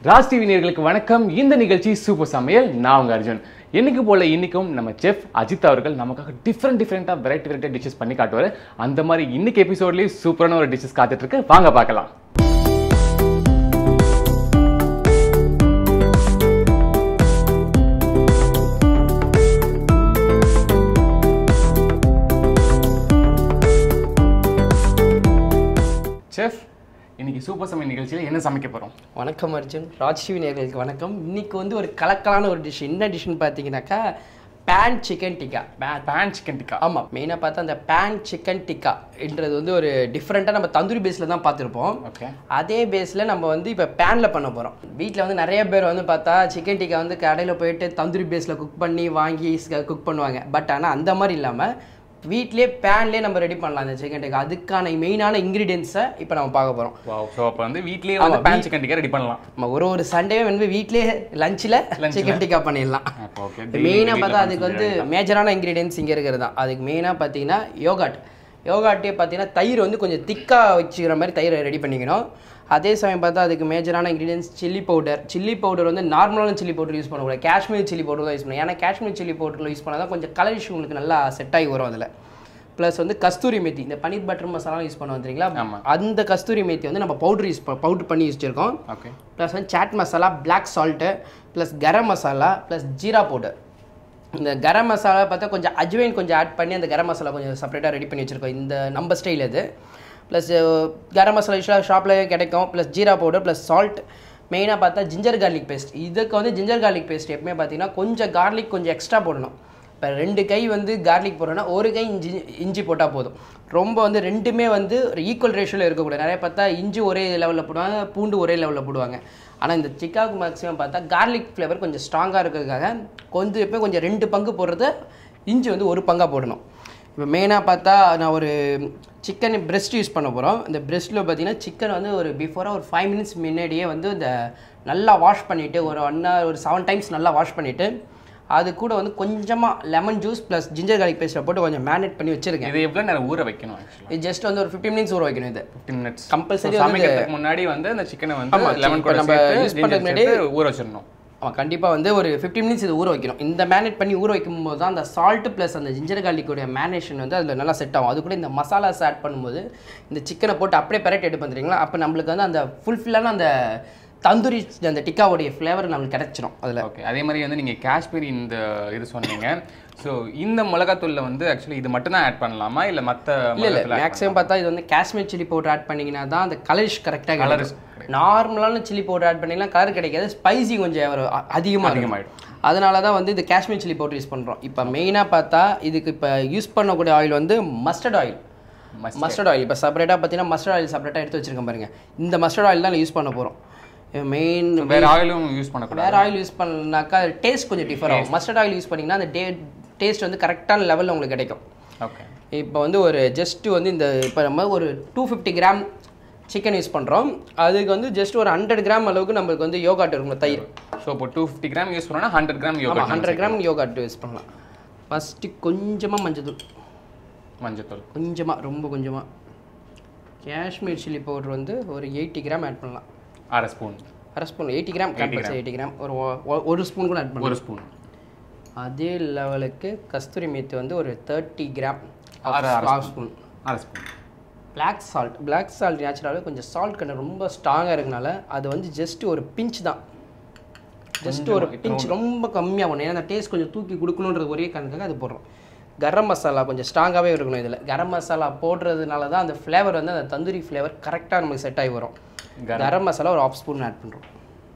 Raj TV நேயர்களுக்கு வணக்கம் இந்த நிகழ்ச்சி சூப்பர் சமையல் நான் உங்க அர்ஜுன் இன்னைக்கு போல இன்னைக்கும் நம்ம செஃப் அஜித் அவர்கள் நமக்காக டிஃப்ரெண்ட் டிஃப்ரெண்ட்டாக வெரைட்டி வெரைட்டி டிஷ்ஷஸ் பண்ணி காட்டுவார் அந்த மாதிரி இன்னைக்கு எபிசோட்லேயும் சூப்பரான ஒரு டிஷ்ஷஸ் காத்துட்டு இருக்கு வாங்க பார்க்கலாம் செஃப் இன்னைக்கு சூப்பர் சமையல் நிகழ்ச்சியில் என்ன சமைக்க போறோம் வணக்கம் அர்ஜுன் ராஜ்டிவி நேர்களுக்கு வணக்கம் இன்னைக்கு வந்து ஒரு கலக்கலான ஒரு டிஷ் என்ன டிஷ்னு பார்த்தீங்கன்னாக்கா pan chicken tikka pan pan chicken tikka ஆமாம் மெயினாக பார்த்தா அந்த பேன் சிக்கன் டிக்கா என்றது வந்து ஒரு டிஃப்ரெண்ட்டாக நம்ம தந்தூரி பேஸில் தான் பார்த்துருப்போம் ஓகே அதே பேஸில் நம்ம வந்து இப்போ பேனில் பண்ண போகிறோம் வீட்டில் வந்து நிறைய பேர் வந்து பார்த்தா சிக்கன் டிக்கா வந்து கடையில் போயிட்டு தந்தூரி பேஸில் குக் பண்ணி வாங்கி குக் பண்ணுவாங்க பட் ஆனால் அந்த மாதிரி இல்லாமல் வீட்லேயே பேன்லேயே நம்ம ரெடி பண்ணலாம் அந்த சிக்கன் டிக்கா அதுக்கான மெயினான இன்க்ரீடியன்ஸை இப்போ நம்ம பார்க்க போகிறோம் வாவ் ஸோ அப்போ வந்து வீட்லயே வந்து பேன் சிக்கன் டிக்கா ரெடி பண்ணலாம் நம்ம ஒரு ஒரு சண்டே வந்து வீட்லயே லஞ்சில் சிக்கன் டிக்கா பண்ணிடலாம் அப்போ ஓகே மெயினாக பார்த்தா அதுக்கு வந்து மேஜரான இன்க்ரீடியன்ஸ் இங்கே இருக்கிறது தான் அதுக்கு மெயினாக பார்த்தீங்கன்னா யோகாட் யோகாட்டே பார்த்தீங்கன்னா தயிர் வந்து கொஞ்சம் திக்காக வச்சுக்கிற மாதிரி தயிரை ரெடி பண்ணிக்கணும் அதே சமயம் பார்த்தா அதுக்கு மேஜரான ingredients chilli powder chilli powder வந்து நார்மலான சில்லி பவுடர் யூஸ் பண்ணக்கூடாது காஷ்மீர் சில்லி பவுடர் தான் யூஸ் பண்ணணும் ஏன்னா காஷ்மீர் சில்லி பவுடரில் யூஸ் பண்ணால் தான் கொஞ்சம் கலர் இஷ்யூ உங்களுக்கு நல்லா செட் ஆகி வரும் அதில் ப்ளஸ் வந்து கஸ்தூரி மேத்தி இந்த பன்னீர் பட்டர் மசாலா யூஸ் பண்ண வந்துறீங்களா ஆமா. அந்த கஸ்தூரி மேத்தி வந்து நம்ம பவுடர் யூஸ் பவுடர் பண்ணி யூஸ் வச்சிருக்கோம் ஓகே ப்ளஸ் வந்து chaat masala black salt plus garam masala plus jeera powder இந்த கரம் மசாலா பார்த்தா கொஞ்சம் அஜ்வைன் கொஞ்சம் ஆட் பண்ணி அந்த கரம் மசாலா கொஞ்சம் செப்பரேட்டாக ரெடி பண்ணி வச்சுருக்கோம் இந்த நம்ம ஸ்டைல் இது ப்ளஸ் கரம் மசாலா யூஸ்வலாக ஷாப்பில் கிடைக்கும் plus jeera powder plus salt மெயினாக பார்த்தா ஜிஞ்சர் கார்லிக் பேஸ்ட் இதுக்கு வந்து ஜிஞ்சர் கார்லிக் பேஸ்ட் எப்பவுமே பார்த்தீங்கன்னா கொஞ்சம் கார்லிக் கொஞ்சம் எக்ஸ்ட்ரா போடணும் இப்போ ரெண்டு கை வந்து கார்லிக் போடுறோன்னா ஒரு கை இஞ்சி இஞ்சி போட்டால் போதும் ரொம்ப வந்து ரெண்டுமே வந்து ஒரு ஈக்குவல் ரேஷியோவில் இருக்கக்கூடாது நிறைய பார்த்தா இஞ்சி ஒரே லெவலில் போடுவாங்க பூண்டு ஒரே லெவலில் போடுவாங்க ஆனால் இந்த சிக்காவுக்கு மேக்ஸிமம் பார்த்தா கார்லிக் ஃப்ளேவர் கொஞ்சம் ஸ்ட்ராங்காக இருக்கிறதுக்காக கொஞ்சம் எப்போ கொஞ்சம் ரெண்டு பங்கு போடுறது இஞ்சி வந்து ஒரு பங்காக போடணும் இப்போ மெயினாக பார்த்தா நான் ஒரு சிக்கன் பிரெஸ்ட் யூஸ் பண்ண போகிறோம் இந்த பிரெஸ்ட்டில் பார்த்தீங்கன்னா சிக்கன் வந்து ஒரு பிஃபோராக ஒரு ஃபைவ் மினிட்ஸ் முன்னாடியே வந்து இந்த நல்லா வாஷ் பண்ணிவிட்டு ஒரு ஒன் ஹவர் ஒரு செவன் டைம்ஸ் நல்லா வாஷ் பண்ணிவிட்டு அது கூட வந்து கொஞ்சமாக lemon juice plus ginger garlic பேஸ்ட்டை போட்டு கொஞ்சம் மேரினேட் பண்ணி வச்சுருக்கேன் இது எவ்வளோ நேரம் ஊற வைக்கணும் ஆக்சுவலி இது ஜஸ்ட் வந்து ஒரு ஃபிஃப்டி மினிட்ஸ் ஊற வைக்கணும் இது ஃபிஃப்டின் மினிட்ஸ் Compulsory சமைக்கிறதுக்கு முன்னாடி வந்து அந்த சிக்கனை வந்து ஆமா, லெமன் இப்ப கூட நம்ம சேர்த்து use ginger பண்றதுக்கு முன்னாடி- சேர்த்து ஊற வச்சிடணும் ஆமாம் கண்டிப்பாக வந்து ஒரு ஃபிஃப்டி மினிட்ஸ் இது ஊற வைக்கணும் இந்த மேரினேட் பண்ணி ஊற வைக்கும்போது தான் அந்த சால்ட் ப்ளஸ் அந்த ஜிஞ்சர் கார்லிக்குடைய மேரினேஷன் வந்து அதில் நல்லா செட் ஆகும் அது கூட இந்த மசாலாஸ் ஆட் பண்ணும்போது இந்த சிக்கனை போட்டு அப்படியே பெரட்டி எடுப்போம் தெரியுங்களா அப்போ நம்மளுக்கு வந்து அந்த ஃபுல்ஃபில்லான அந்த தந்தூரி அந்த டிக்காவுடைய ஃப்ளேவர் நம்மளுக்கு கிடைச்சிரும் அதில் ஓகே அதே மாதிரி வந்து நீங்கள் காஷ்மீரி இந்த இது சொன்னீங்க ஸோ இந்த மிளகாத்தூள்ல வந்து ஆக்சுவலி இது மட்டும் தான் ஆட் பண்ணலாமா இல்லை மற்ற இல்லை இல்லை மேக்ஸிமம் பார்த்தா இது வந்து காஷ்மீர் சில்லி பவுடர் ஆட் பண்ணிங்கன்னா தான் அந்த கலரிஷ் கரெக்டாக Colour கலர் நார்மலான சில்லி பவுடர் ஆட் பண்ணிங்கன்னா கலர் கிடைக்காது ஸ்பைசி கொஞ்சம் வரும் அ- அதிகமாக இருக்கும் அதிகமாயிடும் அதனால தான் வந்து இந்த காஷ்மீர் சில்லி பவுடர் யூஸ் பண்ணுறோம் இப்போ மெயினாக பார்த்தா இதுக்கு இப்போ யூஸ் பண்ணக்கூடிய ஆயில் வந்து mustard oil Mustard. Mustard oil இப்போ செப்பரேட்டாக பார்த்தீங்கன்னா மஸ்டர்ட் ஆயில் செப்பரேட்டாக எடுத்து வச்சிருக்கேன் பாருங்க இந்த மஸ்டர்ட் ஆயில் தான் யூஸ் பண்ண போகிறோம் மெயின் வேற ஆயிலும் யூஸ் பண்ணக்கூடாது வேறு ஆயில் யூஸ் பண்ணாக்கா டேஸ்ட் கொஞ்சம் டிஃபர் ஆகும் மஸ்டர்ட் ஆயில் யூஸ் பண்ணிங்கன்னா அந்த டே டேஸ்ட் வந்து கரெக்டான லெவலில் உங்களுக்கு கிடைக்கும் ஓகே இப்போ வந்து ஒரு ஜஸ்ட் வந்து இந்த இப்போ நம்ம ஒரு two fifty gram chicken use பண்ணுறோம் அதுக்கு வந்து ஜஸ்ட் ஒரு ஹண்ட்ரட் கிராம் அளவுக்கு நம்மளுக்கு வந்து யோகாட் இருக்கும் தயிர் ஸோ இப்போ டூ ஃபிஃப்டி கிராம் யூஸ் பண்ணோம்னா ஹண்ட்ரட் கிராம் ஆமாம் யோகா ஹண்ட்ரட் கிராம் யோகாட் யூஸ் பண்ணலாம் ஃபஸ்ட்டு கொஞ்சமாக மஞ்சள் மஞ்சத்தூள் கொஞ்சமாக ரொம்ப கொஞ்சமாக காஷ்மீர் சில்லி பவுடர் வந்து ஒரு எயிட்டி கிராம் ஆட் பண்ணலாம் அரை ஸ்பூன் அரை spoon eighty gram compulsory eighty gram ஒரு ஒ- ஒரு ஸ்பூன் கூட ஆட் பண்ணலாம் ஒரு ஸ்பூன் அதே லெவலுக்கு கஸ்தூரி மேத்தி வந்து ஒரு தேர்ட்டி கிராம் அரை அரை ஹாஃப் ஸ்பூன் அரை spoon black salt black salt நேச்சுரலாகவே கொஞ்சம் சால்ட் கண்டு ரொம்ப ஸ்ட்ராங்காக இருக்கனால அது வந்து ஜஸ்ட் ஒரு பிஞ்ச் தான் ஜஸ்ட் ஒரு பிஞ்ச் ரொம்ப கம்மியாக பண்ணணும் ஏன்னா அந்த டேஸ்ட் கொஞ்சம் தூக்கி கொடுக்கணுன்றது ஒரே காரணத்துக்காக அது போடுறோம் கரம் மசாலா கொஞ்சம் ஸ்ட்ராங்காகவே இருக்கணும் இதில் கரம் மசாலா போடுறதுனால தான் அந்த ஃப்ளேவர் வந்து அந்த தந்தூரி ஃப்ளேவர் கரெக்டாக நமக்கு செட் ஆகி வரும் கரம் மசாலா ஒரு ஆஃப் ஸ்பூன் ஆட் பண்ணுறோம்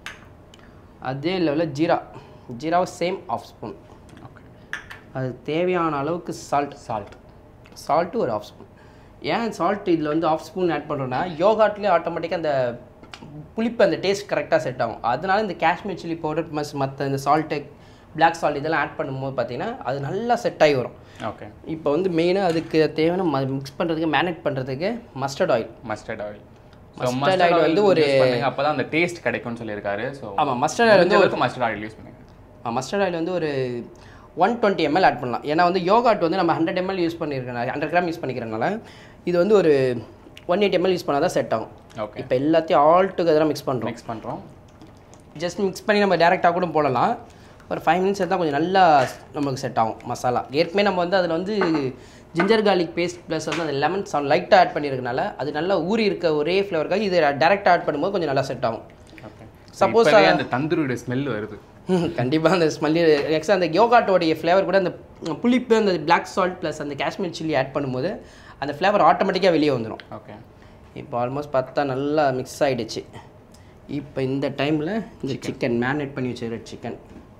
அதே லெவலில் ஜீரா ஜீராவை சேம் ஆஃப் ஸ்பூன் ஓகே அது தேவையான அளவுக்கு சால்ட் சால்ட் சால்ட்டு ஒரு ஆஃப் ஸ்பூன் ஏன் சால்ட் இதில் வந்து ஆஃப் ஸ்பூன் ஆட் பண்ணுறோன்னா யோகாட்லேயே ஆட்டோமேட்டிக்காக அந்த புளிப்பு அந்த டேஸ்ட் கரெக்டாக செட் ஆகும் அதனால இந்த காஷ்மீர் சில்லி பவுடர் மஸ் மற்ற இந்த சால்ட்டு பிளாக் சால்ட் இதெல்லாம் ஆட் பண்ணும்போது பார்த்தீங்கன்னா அது நல்லா செட் ஆகி வரும் ஓகே இப்போ வந்து மெயினாக அதுக்கு தேவையான மிக்ஸ் பண்ணுறதுக்கு மேனேட் பண்ணுறதுக்கு mustard oil mustard oil Mustard oil வந்து ஒரு- அப்பதான் அந்த டேஸ்ட் கிடைக்கும்னு சொல்லியிருக்காரு ஸோ ஆமாம் மஸ்டர்ட் ஆயில் வந்து மஸ்டர்ட் ஆயில் யூஸ் பண்ணுங்க மஸ்டர்ட் ஆயில் வந்து ஒரு ஒன் டுவெண்ட்டி எம்எல் ஆட் பண்ணலாம் ஏன்னா வந்து யோகாட் வந்து நம்ம ஹண்ட்ரட் எம்எல் யூஸ் பண்ணியிருக்கனால ஹண்ட்ரட் கிராம் யூஸ் பண்ணிக்கிறனால இது வந்து ஒரு ஒன் எயிட் எம்எல் யூஸ் பண்ணால் தான் செட் ஆகும் ஓகே இப்போ எல்லாத்தையும் ஆல் டுகெதராக மிக்ஸ் பண்ணுறோம் மிக்ஸ் பண்றோம் ஜஸ்ட் மிக்ஸ் பண்ணி நம்ம டேரெக்டாக கூட போடலாம் ஒரு ஃபைவ் மினிட்ஸ் எடுத்தால் கொஞ்சம் நல்லா நமக்கு செட் ஆகும் மசாலா ஏற்கனவே நம்ம வந்து அதில் வந்து ஜிஞ்சர் garlic பேஸ்ட் ப்ளஸ் வந்து அந்த லெமன் சால் லைட்டாக ஆட் பண்ணியிருக்கனால அது நல்லா ஊறி இருக்க ஒரே ஃப்ளேவருக்காக இது டேரெக்டாக ஆட் பண்ணும்போது கொஞ்சம் நல்லா செட் ஆகும் ஓகே Suppose, சப்போஸ் அந்த தந்தூரியோட ஸ்மெல் வருது கண்டிப்பாக அந்த ஸ்மெல்லி எக்ஸ்ட்ரா அந்த யோகாட்டோடைய ஃப்ளேவர் கூட அந்த புளிப்பு அந்த பிளாக் சால்ட் ப்ளஸ் அந்த காஷ்மீர் சில்லி ஆட் பண்ணும்போது அந்த ஃப்ளேவர் ஆட்டோமேட்டிக்காக வெளியே வந்துடும் ஓகே இப்போ ஆல்மோஸ்ட் பார்த்தா நல்லா மிக்ஸ் ஆகிடுச்சு இப்போ இந்த டைமில் இந்த சிக்கன் மேரினேட் பண்ணி வச்சுருக்க சிக்கன்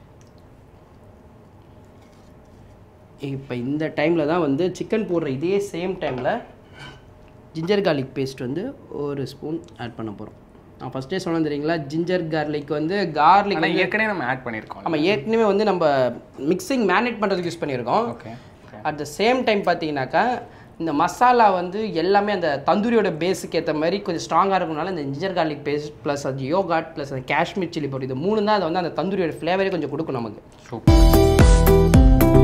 இப்போ இந்த டைமில் தான் வந்து சிக்கன் போடுற இதே சேம் டைமில் ஜிஞ்சர் garlic பேஸ்ட் வந்து ஒரு ஸ்பூன் ஆட் பண்ண போகிறோம் நான் ஃபஸ்ட்டே சொன்னேன் தெரியுங்களா ஜிஞ்சர் garlic வந்து garlic ஆனா ஏற்கனவே நம்ம ஆட் பண்ணியிருக்கோம் நம்ம ஏற்கனவே வந்து நம்ம மிக்சிங் மேரினேட் பண்ணுறதுக்கு யூஸ் பண்ணியிருக்கோம் okay at the same time பார்த்தீங்கன்னாக்கா இந்த மசாலா வந்து எல்லாமே அந்த தந்தூரியோட பேஸுக்கு ஏற்ற மாதிரி கொஞ்சம் ஸ்ட்ராங்காக இருக்கனால இந்த ஜிஞ்சர் garlic பேஸ்ட் ப்ளஸ் அது யோகாட் ப்ளஸ் அந்த காஷ்மீர் சில்லி பவுடர் இது மூணு தான் அது வந்து அந்த தந்தூரியோட ஃப்ளேவரே கொஞ்சம் கொடுக்கும் நமக்கு சூப்பர்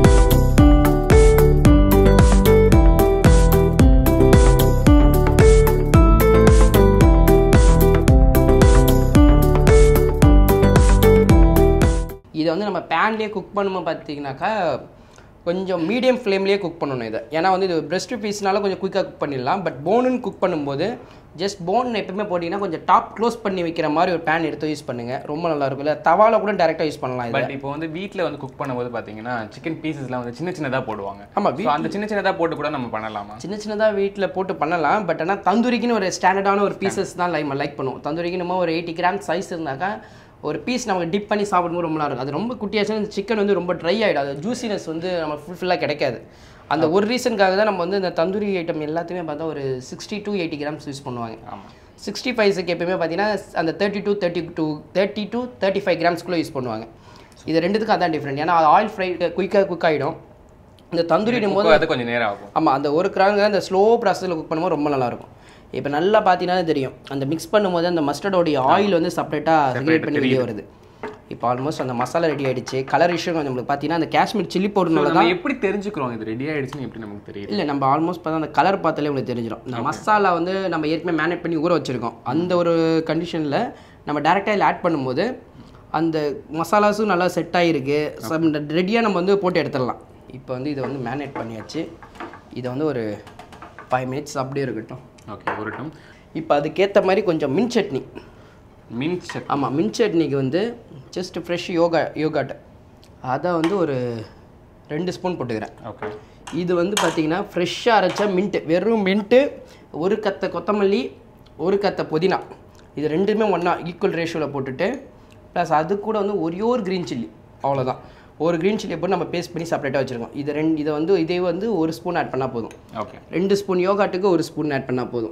இதை வந்து நம்ம பேன்லேயே குக் பண்ணும்போது பார்த்தீங்கன்னாக்கா கொஞ்சம் மீடியம் ஃப்ளேம்லேயே குக் பண்ணணும் இதை ஏன்னா வந்து இது பிரஸ்ட் பீஸ்னால கொஞ்சம் குயிக்காக குக் பண்ணிடலாம் பட் போனுன்னு குக் பண்ணும்போது ஜஸ்ட் போன் எப்பவுமே போட்டிங்கன்னா கொஞ்சம் டாப் க்ளோஸ் பண்ணி வைக்கிற மாதிரி ஒரு பேன் எடுத்து யூஸ் பண்ணுங்கள் ரொம்ப நல்லா இருக்கும் இல்லை தவால கூட டேரெக்டாக யூஸ் பண்ணலாம் இதை பட் இப்போ வந்து வீட்ல வந்து குக் பண்ணும்போது பாத்தீங்கன்னா சிக்கன் பீசஸ்லாம் வந்து சின்ன சின்னதா போடுவாங்க ஆமா, So, அந்த சின்ன சின்னதா போட்டு கூட நம்ம பண்ணலாமா சின்ன சின்னதாக வீட்டில் போட்டு பண்ணலாம் பட் ஆனால் தந்தூரிக்குன்னு ஒரு ஸ்டாண்டர்டான ஒரு பீசஸ் தான் லைக் லைக் பண்ணுவோம் தந்தூரிக்கு நம்ம ஒரு எயிட்டி கிராம் சைஸ் இருந்தாக்கா ஒரு பீஸ் நமக்கு டிப் பண்ணி சாப்பிடும்போது ரொம்ப நல்லா இருக்கும் அது ரொம்ப குட்டியாச்சுன்னா இந்த சிக்கன் வந்து ரொம்ப ட்ரை ஆகிடும் அது ஜூசினஸ் வந்து நம்ம ஃபுல்ஃபில்லாக கிடைக்காது அந்த ஒரு ரீசனுக்காக தான் நம்ம வந்து இந்த தந்தூரி ஐட்டம் எல்லாத்தையுமே பார்த்தா ஒரு sixty to eighty grams use பண்ணுவாங்க ஆமா சிக்ஸ்டி ஃபைவ்ஸுக்கு எப்பயுமே பார்த்தீங்கன்னா அந்த thirty two thirty two thirty two thirty five கிராம்ஸ்குள்ளே யூஸ் பண்ணுவாங்க இது ரெண்டுத்துக்கும் அதான் டிஃப்ரெண்ட் ஏன்னா அது ஆயில் ஃப்ரை குயிக்காக குக் ஆகிடும் இந்த தந்தூரிடும் போது Cook ஆக கொஞ்சம் நேரம் ஆகும் ஆமாம் அந்த ஒரு கிராங்க அந்த ஸ்லோ ப்ராசஸில் குக் பண்ணும்போது ரொம்ப நல்லா இருக்கும் இப்போ நல்லா பார்த்தீங்கன்னா தெரியும் அந்த மிக்ஸ் பண்ணும்போது அந்த மஸ்டர்டோடைய ஆயில் வந்து செப்பரேட்டாக செப்பரேட் பண்ணி வெளியே வருது இப்போ ஆல்மோஸ்ட் அந்த மசாலா ரெடி ஆயிடுச்சு கலர் இஷ்யூ நம்மளுக்கு பார்த்தீங்கன்னா அந்த காஷ்மீர் சில்லி பவுடர்னால நம்ம எப்படி தெரிஞ்சுக்கிறோம் இது ரெடி ஆயிடுச்சுன்னு எப்படி நமக்கு தெரியுது இல்லை நம்ம ஆல்மோஸ்ட் பார்த்தா அந்த கலர் பார்த்தாலே உங்களுக்கு தெரிஞ்சிடும் இந்த மசாலா வந்து நம்ம ஏற்கனவே மேனேட் பண்ணி ஊற வச்சுருக்கோம் அந்த ஒரு கண்டிஷனில் நம்ம டேரெக்டாக இதில் ஆட் பண்ணும்போது அந்த மசாலாஸும் நல்லா செட் ஆகிருக்கு ரெடியாக நம்ம வந்து போட்டு எடுத்துடலாம் இப்போ வந்து இதை வந்து மேனேட் பண்ணியாச்சு இதை வந்து ஒரு ஃபைவ் மினிட்ஸ் அப்படியே இருக்கட்டும் ஓகே ஒரு டம் இப்போ அதுக்கேற்ற மாதிரி கொஞ்சம் மின் சட்னி மின் சட் ஆமாம் மின் சட்னிக்கு வந்து ஜஸ்ட் ஃப்ரெஷ் யோகா யோகாட் அதை வந்து ஒரு ரெண்டு ஸ்பூன் போட்டுக்கிறேன் ஓகே இது வந்து பார்த்தீங்கன்னா ஃப்ரெஷ்ஷாக அரைச்ச மின்ட்டு வெறும் மின்ட்டு ஒரு கத்தை கொத்தமல்லி ஒரு கத்தை புதினா இது ரெண்டுமே ஒன்றா ஈக்குவல் ரேஷியோவில் போட்டுட்டு ப்ளஸ் அது கூட வந்து ஒரே ஒரு க்ரீன் சில்லி அவ்வளோதான் ஒரு க்ரீன் சில்லியை போட்டு நம்ம பேஸ்ட் பண்ணி செப்பரேட்டாக வச்சுருக்கோம் இதை ரெண்டு இதை வந்து இதே வந்து ஒரு ஸ்பூன் ஆட் பண்ணால் போதும் ஓகே ரெண்டு ஸ்பூன் யோகாட்டுக்கு ஒரு ஸ்பூன் ஆட் பண்ணால் போதும்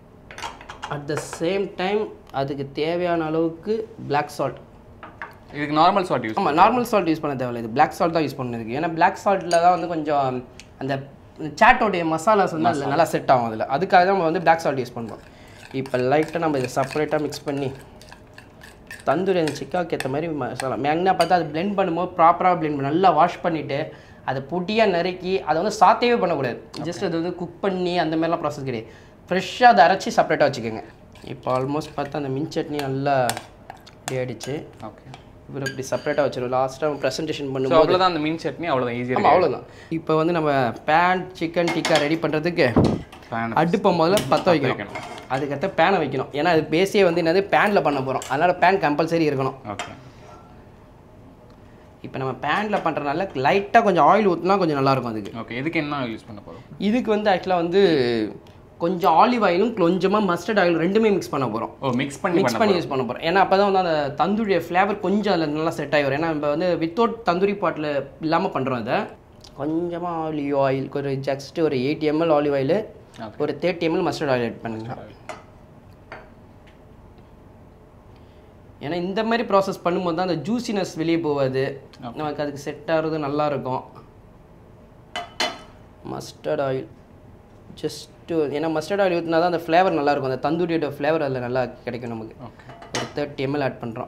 அட் த சேம் டைம் அதுக்கு தேவையான அளவுக்கு Black salt இதுக்கு நார்மல் சால்ட் யூஸ் ஆமாம் நார்மல் சால்ட் யூஸ் பண்ண தேவையில்ல இது Black salt தான் யூஸ் பண்ணதுக்கு ஏன்னா Black saltல தான் வந்து கொஞ்சம் அந்த சாட்டோடைய மசாலாஸ் வந்து அதில் நல்லா செட் ஆகும் அதில் அதுக்காக தான் நம்ம வந்து Black salt யூஸ் பண்ணுறோம் இப்போ லைட்டாக நம்ம இதை செப்பரேட்டாக மிக்ஸ் பண்ணி தந்தூரி அந்த சிக்காவுக்கு ஏற்ற மாதிரி மசாலா மேங்னா பார்த்தா அது blend பண்ணும்போது ப்ராப்பராக blend பண்ணி நல்லா வாஷ் பண்ணிவிட்டு அதை பொடியாக நறுக்கி அதை வந்து சாத்தையே பண்ணக்கூடாது ஜஸ்ட் அது வந்து குக் பண்ணி அந்த மாதிரிலாம் ப்ராசஸ் கிடையாது ஃப்ரெஷ்ஷாக அதை அரைச்சி செப்பரேட்டாக வச்சுக்கோங்க இப்போ ஆல்மோஸ்ட் பார்த்தா அந்த மின் சட்னி நல்லா ரெடி ஆயிடுச்சு ஓகே இவர் இப்படி செப்பரேட்டாக வச்சிருவோம் லாஸ்ட்டாக ப்ரெசன்டேஷன் ஸோ பண்ணும்போது அவ்வளோதான் அந்த மீன் சட்னி அவ்வளோதான் ஈஸியாக ஆமாம் அவ்வளோதான் இப்போ வந்து நம்ம பேன் சிக்கன் டிக்கா ரெடி பண்ணுறதுக்கு Pan அடுப்பை முதல்ல பற்ற வைக்கணும் வைக்கணும். அதுக்கடுத்து பேனை வைக்கணும் ஏன்னா அது பேஸே வந்து என்னது பேனில் பண்ண போகிறோம் அதனால் பேன் கம்பல்சரி இருக்கணும் ஓகே இப்போ நம்ம பேனில் பண்ணுறதுனால லைட்டாக கொஞ்சம் ஆயில் ஊற்றினா கொஞ்சம் நல்லாயிருக்கும் அதுக்கு ஓகே இதுக்கு என்ன யூஸ் பண்ண போகிறோம் இதுக்கு வந்து ஆக்சுவலாக வந்து கொஞ்சம் ஆலிவ் ஆயிலும் கொஞ்சமாக மஸ்டர்ட் ஆயில் ரெண்டுமே மிக்ஸ் பண்ண போகிறோம் ஓ மிக்ஸ் பண்ணி மிக்ஸ் பண்ணி யூஸ் பண்ண போகிறோம் ஏன்னா அப்போ தான் வந்து அந்த தந்தூரிய ஃப்ளேவர் கொஞ்சம் அதில் நல்லா செட் ஆகி வரும் ஏன்னா நம்ம வந்து வித்தவுட் தந்தூரி பாட்டில் இல்லாமல் பண்ணுறோம் இதை கொஞ்சமாக ஆலிவ் ஆயில் ஒரு ஜஸ்ட் ஒரு eight ml olive oil Okay. ஒரு thirty ml mustard oil add பண்ணுங்க ஏன்னா இந்த மாதிரி ப்ராசஸ் பண்ணும்போது தான் அந்த ஜூசினஸ் வெளியே போகாது நமக்கு அதுக்கு செட் ஆகிறது நல்லா இருக்கும் மஸ்டர்ட் ஆயில் ஜஸ்ட்டு ஏன்னா மஸ்டர்ட் ஆயில் ஊற்றினா தான் அந்த ஃப்ளேவர் நல்லா இருக்கும் அந்த தந்தூரியோட ஃப்ளேவர் அதில் நல்லா கிடைக்கும் நமக்கு ஓகே ஒரு தேர்ட்டி எம்எல் ஆட் பண்ணுறோம்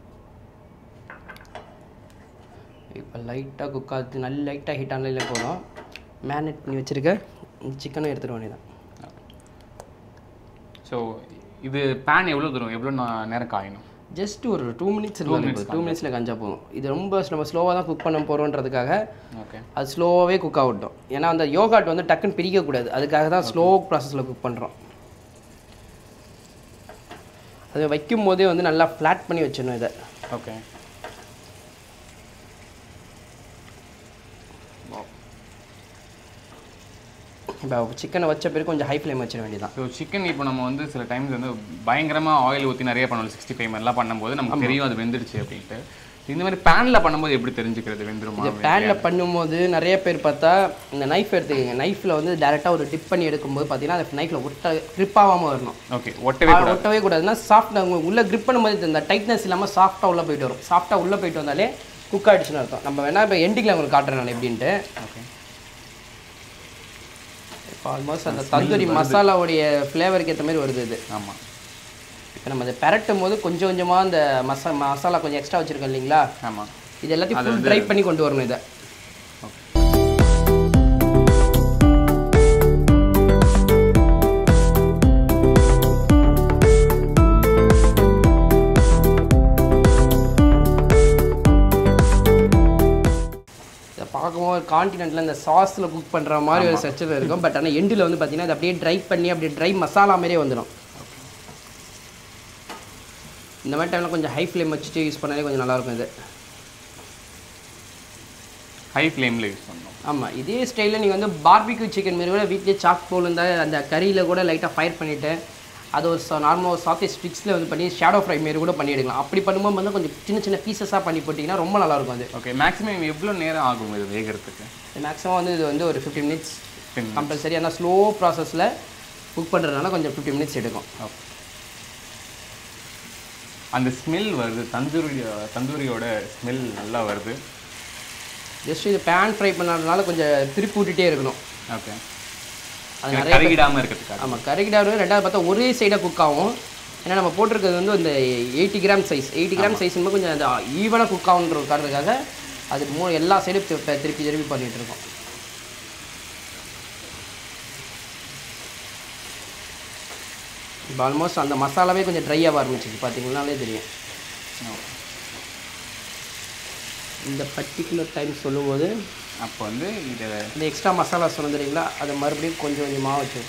இப்போ லைட்டாக குக் ஆகுது நல்ல லைட்டாக ஹீட் ஆனதில் போதும் மேரினேட் பண்ணி வச்சுருக்க சிக்கனும் எடுத்துட வேண்டியதான் ஸோ இது பேன் எவ்வளோ தூரம் எவ்வளோ நா- நேரம் காயணும் ஜஸ்ட் ஒரு டூ மினிட்ஸ் இருந்தாலும் டூ மினிட்ஸில் கஞ்சா போகும் இது ரொம்ப நம்ம ஸ்லோவாக தான் குக் பண்ண போகிறோன்றதுக்காக ஓகே அது ஸ்லோவாகவே குக் ஆகட்டும் ஏன்னா அந்த யோகாட் வந்து டக்குன்னு பிரிக்கக்கூடாது அதுக்காக தான் ஸ்லோ ப்ராசஸில் குக் பண்ணுறோம் அது வைக்கும் போதே வந்து நல்லா ஃப்ளாட் பண்ணி வச்சிடணும் இதை ஓகே இப்போ சிக்கனை வச்ச பிறகு கொஞ்சம் ஹை ஃப்ளேம் வச்சிட வேண்டியதான் ஸோ சிக்கன் இப்போ நம்ம வந்து சில டைம்ஸ் வந்து பயங்கரமாக ஆயில் ஊற்றி நிறைய பண்ணணும் சிக்ஸ்டி ஃபைவ் மாதிரிலாம் பண்ணும்போது நமக்கு தெரியும் அது வெந்துடுச்சு அப்படின்ட்டு இந்த மாதிரி பேனில் பண்ணும்போது எப்படி தெரிஞ்சுக்கிறது வெந்துருமா பேனில் பண்ணும்போது நிறைய பேர் பார்த்தா இந்த நைஃப் எடுத்துக்கங்க நைஃப்பில் வந்து டேரெக்டாக ஒரு டிப் பண்ணி எடுக்கும்போது பார்த்தீங்கன்னா அந்த நைஃப்பில் ஒட்ட grip ஆகாம வரணும் ஓகே ஒட்டவே ஆ, ஒட்டவே கூடாதுன்னா சாஃப்ட் உள்ள grip பண்ணும்போது இந்த டைட்னஸ் இல்லாமல் சாஃப்டாக உள்ளே போயிட்டு வரும் சாஃப்டாக உள்ளே போயிட்டு வந்தாலே குக் ஆகிடுச்சுன்னு அர்த்தம் நம்ம வேணா இப்போ எண்டிங்கில் உங்களுக்கு காட்டுறேன் நான் எப்படின்ட்டு ஓகே இப்போ ஆல்மோஸ்ட் அந்த தந்தூரி மசாலாவுடைய ஃப்ளேவருக்கு ஏற்ற மாதிரி வருது இது ஆமாம் இப்போ நம்ம அதை பெரட்டும் போது கொஞ்சம் கொஞ்சமாக அந்த மசா மசாலா கொஞ்சம் எக்ஸ்ட்ரா வச்சுருக்கோம் இல்லைங்களா ஆமாம் இது எல்லாத்தையும் ஃபுல் ட்ரை பண்ணி கொண்டு வரணும் இதை இதை பார்க்கும்போது காண்டினென்ட்டில் இந்த சாஸில் குக் பண்ணுற மாதிரி ஒரு ஸ்ட்ரக்சர் இருக்கும் பட் ஆனால் எண்டில் வந்து பார்த்தீங்கன்னா இது அப்படியே ட்ரை பண்ணி அப்படியே ட்ரை மசாலா மாதிரியே வந்துடும் இந்த மாதிரி டைமில் கொஞ்சம் ஹை ஃப்ளேம் வச்சுட்டு யூஸ் பண்ணாலே கொஞ்சம் நல்லாயிருக்கும் இது ஹை ஃப்ளேமில் யூஸ் பண்ணணும் ஆமாம் இதே ஸ்டைலில் நீங்கள் வந்து பார்பிக்யூ சிக்கன் மாரி கூட வீட்லேயே சாக் போல் இருந்தால் அந்த கறியில் கூட லைட்டாக ஃபயர் பண்ணிவிட்டு அது ஒரு நார்மல் ஒரு சாஃப்ட் ஸ்டிக்ஸில் வந்து பண்ணி ஷேடோ ஃப்ரை மாரி கூட பண்ணி எடுக்கலாம் அப்படி பண்ணும்போது வந்து கொஞ்சம் சின்ன சின்ன பீசஸாக பண்ணி போட்டிங்கன்னா ரொம்ப நல்லாயிருக்கும் அது ஓகே மேக்ஸிமம் எவ்வளோ நேரம் ஆகும் இது வேகிறதுக்கு மேக்ஸிமம் வந்து இது வந்து ஒரு ஃபிஃப்டி மினிட்ஸ் 10 minutes. கம்பல்சரி ஆனால் ஸ்லோ ப்ராசஸில் குக் பண்ணுறதுனால கொஞ்சம் ஃபிஃப்டி மினிட்ஸ் எடுக்கும் ஓகே அந்த ஸ்மெல் வருது தந்தூரி தந்தூரியோட ஸ்மெல் நல்லா வருது ஜஸ்ட் இது பேன் ஃப்ரை பண்ணதுனால கொஞ்சம் திருப்பி விட்டுட்டே இருக்கணும் ஓகே அது அது கருகிடாமல் இருக்கிறதுக்காக ஆமாம் கறிக்கிடாரு ரெண்டாவது பார்த்தா ஒரே சைடாக குக் ஆகும் ஏன்னா நம்ம போட்டிருக்கிறது வந்து இந்த eighty gram size eighty gram size கொஞ்சம் அந்த ஈவனாக குக் ஆகுன்ற காரணத்துக்காக அது மூணு எல்லா சைடும் திருப்பி திருப்பி பண்ணிட்டு இருக்கோம் இப்போ ஆல்மோஸ்ட் அந்த மசாலாவே கொஞ்சம் ட்ரை ஆக ஆரம்பிச்சிச்சு பார்த்தீங்கன்னாலே தெரியும் இந்த பர்டிகுலர் டைம் சொல்லும்போது அப்போ வந்து இதை இந்த எக்ஸ்ட்ரா மசாலா சொன்னது இல்லைங்களா அதை மறுபடியும் கொஞ்சம் கொஞ்சமாக வச்சு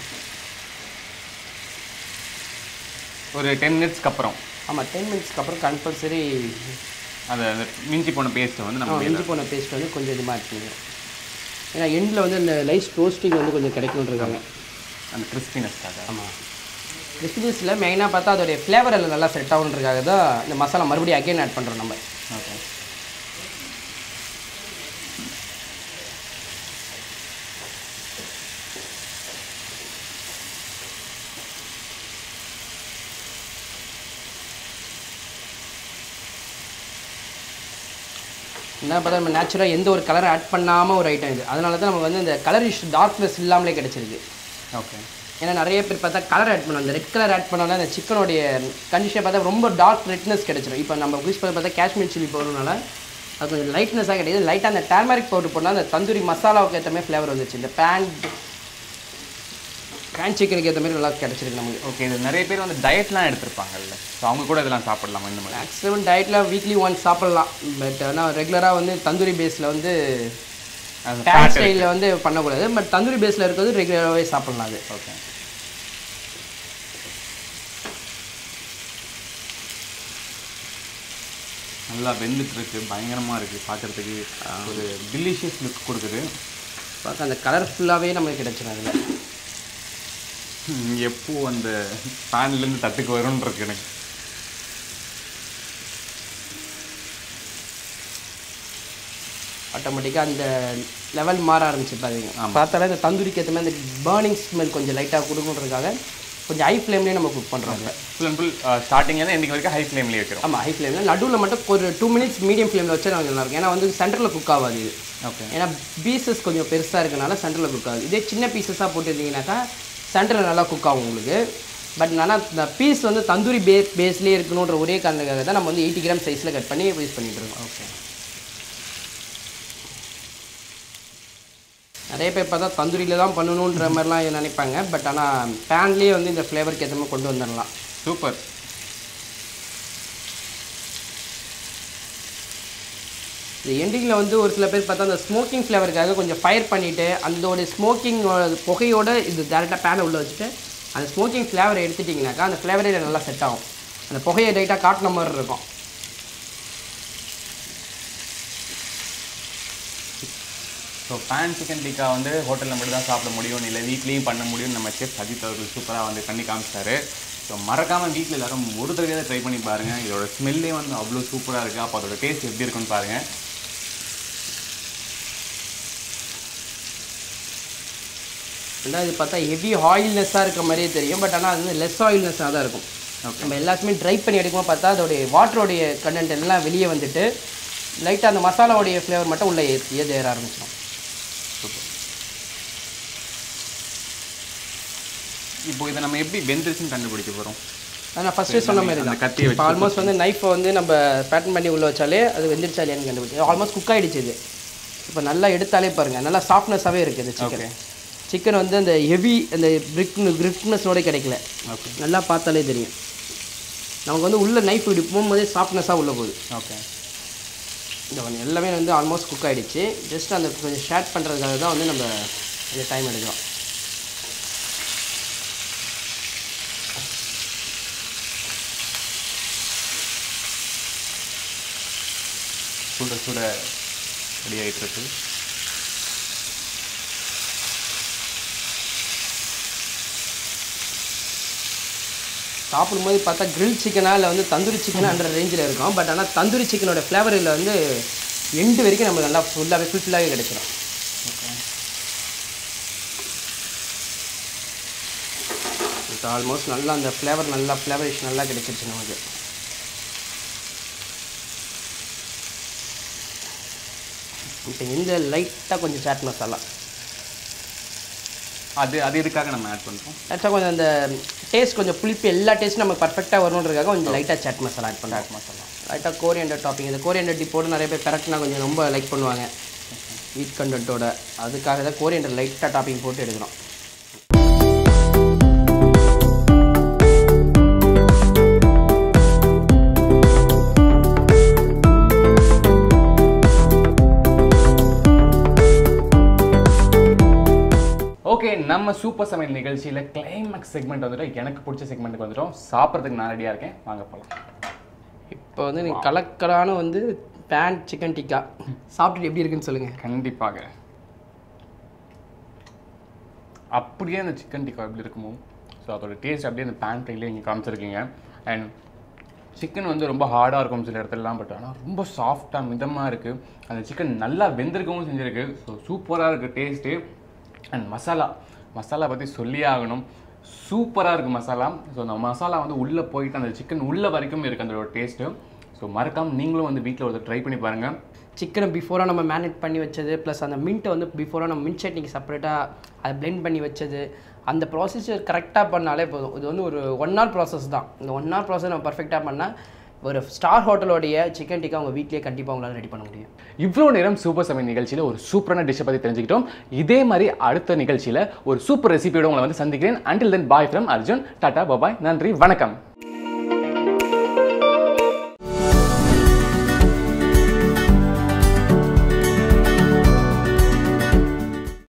ஒரு டென் மினிட்ஸ்க்கு அப்புறம் ஆமாம் டென் மினிட்ஸ்க்கு அப்புறம் கம்பல்சரி அதை அந்த மிஞ்சி போன பேஸ்ட்டை வந்து நம்ம இஞ்சி போன பேஸ்ட் வந்து கொஞ்சம் இதுமாக இருக்குங்க ஏன்னா எண்டில் வந்து இந்த லைஸ் ரோஸ்டிங் வந்து கொஞ்சம் கிடைக்கணுன்றிருக்காங்க அந்த கிறிஸ்பினஸ்க்காக ஆமாம் கிறிஸ்பினஸில் மெயினாக பார்த்தா அதோடைய ஃப்ளேவர் எல்லாம் நல்லா செட் ஆகுன்றதுக்காக தான் இந்த மசாலா மறுபடியும் அகைன் ஆட் பண்ணுறோம் நம்ம ஓகே என்ன பார்த்தா நம்ம நேச்சுரலாக எந்த ஒரு கலரை ஆட் பண்ணாமல் ஒரு ஐட்டம் இது அதனால தான் நம்ம வந்து இந்த கலரிஷ் டார்க்னஸ் இல்லாமலே கிடச்சிருக்கு ஓகே ஏன்னா நிறைய பேர் பார்த்தா கலர் ஆட் பண்ணுவாங்க அந்த ரெட் கலர் ஆட் பண்ணாலும் அந்த சிக்கனுடைய கண்டிஷன் பார்த்தா ரொம்ப டார்க் ரெட்னஸ் கிடைச்சிடும் இப்போ நம்ம யூஸ் பண்ண பார்த்தா காஷ்மீர் சில்லி போடுறதுனால அது கொஞ்சம் லைட்னஸாக கிடையாது லைட்டாக அந்த டர்மரிக் பவுடர் போட்டால் அந்த தந்தூரி மசாலாவுக்கு ஏற்ற மாதிரி ஃப்ளேவர் வந்துச்சு இந்த பேன் பேன் சிக்கனுக்கு ஏற்ற மாதிரி நல்லா கிடச்சிருக்கு நமக்கு ஓகே இது நிறைய பேர் வந்து டயட்லாம் எடுத்திருப்பாங்கல்ல ஸோ அவங்க கூட இதெல்லாம் சாப்பிடலாமா இந்த மாதிரி மேக்ஸிமம் டயட்டில் வீக்லி ஒன்ஸ் சாப்பிட்லாம் பட் ஆனால் ரெகுலராக வந்து தந்தூரி பேஸில் வந்து அது பேன் ஸ்டைலில் வந்து பண்ணக்கூடாது பட் தந்தூரி பேஸில் இருக்கிறது ரெகுலராகவே சாப்பிட்லாம் அது ஓகே நல்லா வெந்துட்டு இருக்கு பயங்கரமா இருக்கு பார்க்கறதுக்கு ஒரு டிலிஷியஸ் லுக் கொடுக்குது பார்க்க அந்த கலர்ஃபுல்லாகவே நமக்கு கிடச்சிடும் அதில் ம், எப்போ அந்த பேன்லேருந்து தட்டுக்கு வரும்னு இருக்கு எனக்கு ஆட்டோமேட்டிக்காக அந்த லெவல் மாற ஆரம்பிச்சு பாருங்க பார்த்தாலே இந்த தந்தூரிக்கு ஏற்ற மாதிரி அந்த பேர்னிங் ஸ்மெல் கொஞ்சம் லைட்டாக கொடுக்கணுன்றதுக்காக கொஞ்சம் ஹை ஃப்ளேம்லேயே நம்ம குக் பண்ணுறோம் ஃபுல் அண்ட் ஃபுல் ஸ்டார்டிங்லேருந்து எண்டிங் வரைக்கும் ஹை ஃப்ளேம்லேயே வைக்கிறோம் ஆமாம் ஹை ஃப்ளேமில் நடுவில் மட்டும் ஒரு டூ மினிட்ஸ் மீடியம் ஃப்ளேமில் வச்சா நமக்கு நல்லா இருக்கும் ஏன்னா வந்து சென்டரில் குக் ஆகாது இது ஓகே ஏன்னா பீசஸ் கொஞ்சம் பெருசாக இருக்கனால சென்டரில் குக் ஆகுது இதே சின்ன பீசஸாக போட்டுருந்தீங்கன்னாக்கா சென்டரில் நல்லா குக் ஆகும் உங்களுக்கு பட் ஆனால் இந்த பீஸ் வந்து தந்தூரி பே பேஸ்லேயே இருக்கணுன்ற ஒரே காரணத்துக்காக தான் நம்ம வந்து எயிட்டி கிராம் சைஸில் கட் பண்ணி யூஸ் பண்ணிட்டு இருக்கோம் ஓகே நிறைய பேர் பார்த்தா தந்தூரியில் தான் பண்ணணுன்ற மாதிரிலாம் நினைப்பாங்க பட் ஆனால் பேன்லேயே வந்து இந்த ஃப்ளேவருக்கு ஏற்ற மாதிரி கொண்டு வந்துடலாம் சூப்பர் இந்த எண்டிங்கில் வந்து ஒரு சில பேர் பார்த்தா அந்த ஸ்மோக்கிங் ஃப்ளேவருக்காக கொஞ்சம் ஃபயர் பண்ணிவிட்டு அதோட ஸ்மோக்கிங் புகையோட இது டேரெக்டாக பேனை உள்ளே வச்சுட்டு அந்த ஸ்மோக்கிங் ஃப்ளேவரை எடுத்துட்டிங்கனாக்கா அந்த ஃப்ளேவரே நல்லா செட் ஆகும் அந்த புகையை லைட்டாக காட்டின மாதிரி இருக்கும் ஸோ பேன் சிக்கன் டிக்கா வந்து ஹோட்டலில் மட்டும் தான் சாப்பிட முடியும் இல்லை வீட்லேயும் பண்ண முடியும் நம்ம செஃப் அஜித் அவர்கள் சூப்பராக வந்து பண்ணி காமிச்சிட்டாரு ஸோ மறக்காமல் வீட்டில் எல்லாரும் ஒரு தடவை ட்ரை பண்ணி பாருங்கள் இதோட ஸ்மெல்லே வந்து அவ்வளோ சூப்பராக இருக்குது அப்போ அதோட டேஸ்ட் எப்படி இருக்குன்னு பாருங்கள் ரெண்டாவது பார்த்தா ஹெவி ஆயில்னஸ்ஸாக இருக்க மாதிரியே தெரியும் பட் ஆனால் அது வந்து லெஸ் ஆயில்னஸ்ஸாக தான் இருக்கும் ஓகே நம்ம எல்லாத்தையுமே ட்ரை பண்ணி எடுக்கும்போது பார்த்தா அதோடைய வாட்டரோடைய கண்டென்ட் எல்லாம் வெளியே வந்துட்டு லைட்டாக அந்த மசாலாவுடைய ஃப்ளேவர் மட்டும் உள்ளே ஏ- ஏது ஏற ஆரம்பிச்சிடும் சூப்பர் இப்போ இதை நம்ம எப்படி வெந்துருச்சுன்னு கண்டுபிடிக்க போகிறோம் நான் ஃபஸ்ட்டே சொன்ன மாதிரி அந்த தான் கத்தியை இப்போ ஆல்மோஸ்ட் வந்து நைஃபை வந்து நம்ம பேட்டன் பண்ணி உள்ள வச்சாலே அது வெந்துருச்சா இல்லையான்னு கண்டுபிடிச்சு ஆல்மோஸ்ட் குக் ஆகிடுச்சு இது இப்போ நல்லா எடுத்தாலே பாருங்கள் நல்லா சாஃப்ட்னஸாகவே இருக்குது இந்த ஓகே சிக்கன் சிக்கன் வந்து அந்த ஹெவி அந்த பிரிக் கிரிப்னஸோட கிடைக்கல ஓகே நல்லா பார்த்தாலே தெரியும் நமக்கு வந்து உள்ள நைஃப் இப்படி போகும்போதே சாஃப்ட்னஸாக உள்ள போகுது ஓகே இந்த ஒன்று எல்லாமே வந்து ஆல்மோஸ்ட் குக் ஆகிடுச்சு ஜஸ்ட் அந்த கொஞ்சம் ஷேர் பண்ணுறதுக்காக தான் வந்து நம்ம இந்த டைம் எடுக்கிறோம் சுட சுட ரெடி ஆகிட்டு இருக்கு சாப்பிடும்போது பார்த்தா கிரில் சிக்கனா இல்லை வந்து தந்தூரி சிக்கனான்ற ரேஞ்சில் இருக்கும் பட் ஆனால் தந்தூரி சிக்கனோட ஃப்ளேவர் இதில் வந்து எண்டு வரைக்கும் நம்ம நல்லா ஃபுல்லாகவே ஃபுல்ஃபில்லாகவே கிடைச்சிடும் ஓகே இப்போ ஆல்மோஸ்ட் நல்லா அந்த ஃப்ளேவர் நல்லா ஃப்ளேவரிஷ் நல்லா கிடைச்சிருச்சு நமக்கு இப்போ இந்த லைட்டாக கொஞ்சம் சாட் மசாலா அது அது எதுக்காக நம்ம ஆட் பண்ணுறோம் லைட்டாக கொஞ்சம் அந்த டேஸ்ட் கொஞ்சம் புளிப்பு எல்லா டேஸ்ட்டும் நமக்கு பர்ஃபெக்டாக வரணுன்றதுக்காக கொஞ்சம் லைட்டாக சாட் மசாலா ஆட் பண்ணுறோம் மசாலா லைட்டாக கோரியண்டர் டாப்பிங் இந்த கோரியண்டர் டிப்போடு நிறைய பேர் பெரட்னா கொஞ்சம் ரொம்ப லைக் பண்ணுவாங்க வீட் கண்டென்ட்டோட அதுக்காக தான் கோரியண்டர் லைட்டாக டாப்பிங் போட்டு எடுக்கிறோம் ஓகே நம்ம சூப்பர் சமையல் நிகழ்ச்சியில் கிளைமேக்ஸ் செக்மெண்ட் வந்துட்டு எனக்கு பிடிச்ச செக்மெண்ட்டுக்கு வந்துட்டோம் சாப்பிட்றதுக்கு நான் ரெடியாக இருக்கேன் வாங்க போகலாம் இப்போ வந்து நீங்கள் கலக்கலான வந்து பேன் சிக்கன் டிக்கா சாப்பிட்டுட்டு எப்படி இருக்குன்னு சொல்லுங்கள் கண்டிப்பாக அப்படியே அந்த சிக்கன் டிக்கா எப்படி இருக்குமோ ஸோ அதோட டேஸ்ட் அப்படியே அந்த பேன் ஃப்ரைலேயே நீங்கள் காமிச்சிருக்கீங்க அண்ட் சிக்கன் வந்து ரொம்ப ஹார்டாக இருக்கும் சில இடத்துலலாம் பட் ஆனால் ரொம்ப சாஃப்டாக மிதமாக இருக்குது அந்த சிக்கன் நல்லா வெந்திருக்கவும் செஞ்சுருக்கு ஸோ சூப்பராக இருக்குது டேஸ்ட்டு அண்ட் மசாலா மசாலா பற்றி சொல்லியே ஆகணும் சூப்பராக இருக்குது மசாலா ஸோ அந்த மசாலா வந்து உள்ளே போயிட்டு அந்த சிக்கன் உள்ள வரைக்கும் இருக்குது அந்த டேஸ்ட்டு ஸோ மறக்காம நீங்களும் வந்து வீட்டில் ஒருத்தர் ட்ரை பண்ணி பாருங்கள் சிக்கனை பிஃபோராக நம்ம மேரினேட் பண்ணி வச்சது ப்ளஸ் அந்த மின்ட்டை வந்து பிஃபோராக நம்ம மின்ட் சட்னிக்கு செப்பரேட்டாக அதை பிளெண்ட் பண்ணி வச்சது அந்த ப்ராசஸர் கரெக்டாக பண்ணாலே போதும் இது வந்து ஒரு ஒன் ஹவர் ப்ராசஸ் தான் இந்த ஒன் ஹவர் ப்ராசஸ் நம்ம பர்ஃபெக்டாக பண்ணால் ஒரு ஸ்டார் ஹோட்டலோடைய சிக்கன் டிக்கா உங்கள் வீட்லேயே கண்டிப்பாக உங்களால் ரெடி பண்ண முடியும் இவ்வளோ நேரம் சூப்பர் சமையல் நிகழ்ச்சியில் ஒரு சூப்பரான டிஷ்ஷை பற்றி தெரிஞ்சுக்கிட்டோம் இதே மாதிரி அடுத்த நிகழ்ச்சியில் ஒரு சூப்பர் ரெசிபியோட உங்களை வந்து சந்திக்கிறேன் until then bye from Arjun tata bye bye நன்றி வணக்கம்